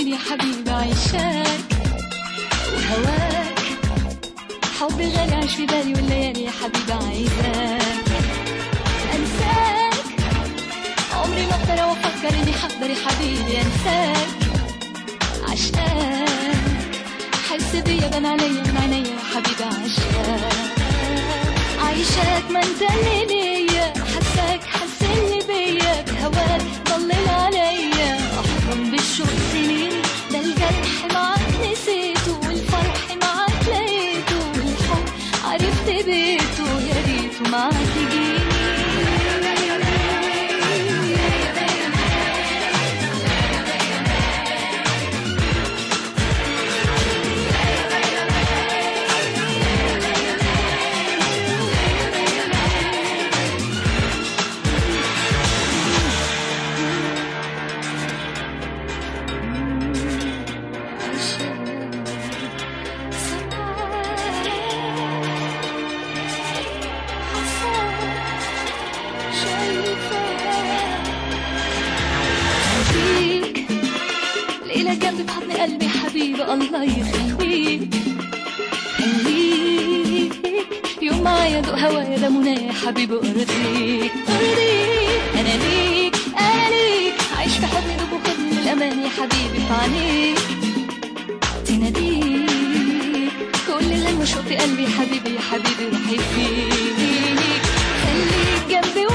يا حبيبي عيشاك وهواك حبي غالي عايش في بالي والليالي يا حبيبي عايزاك انساك عمري ما اقدر افكر اني حقدر يا حبيبي انساك عشقاك حس بيا بان عليا من عينيا يا حبيبي عشقاك عايشاك ما انت اللي ليا حساك حسني بيا بهواك ضلل عليا احضن بالشوق سنين ده الجرح معاك نسيته والفرح معاك لقيته والحب عرفت بيته يا ريته معاك يجيني ليلة جنبي بحضن قلبي حبيبي الله يخليك خليك يوم معايا دوق هوايا ده منايا يا حبيبي ارضيك ارضيك انا ليك انا ليك عايش في حضن دوب وخدني الامان يا حبيبي في عينيك تناديك كل اللي انا شوق في قلبي يا حبيبي يا حبيبي راح يفيك خليك جنبي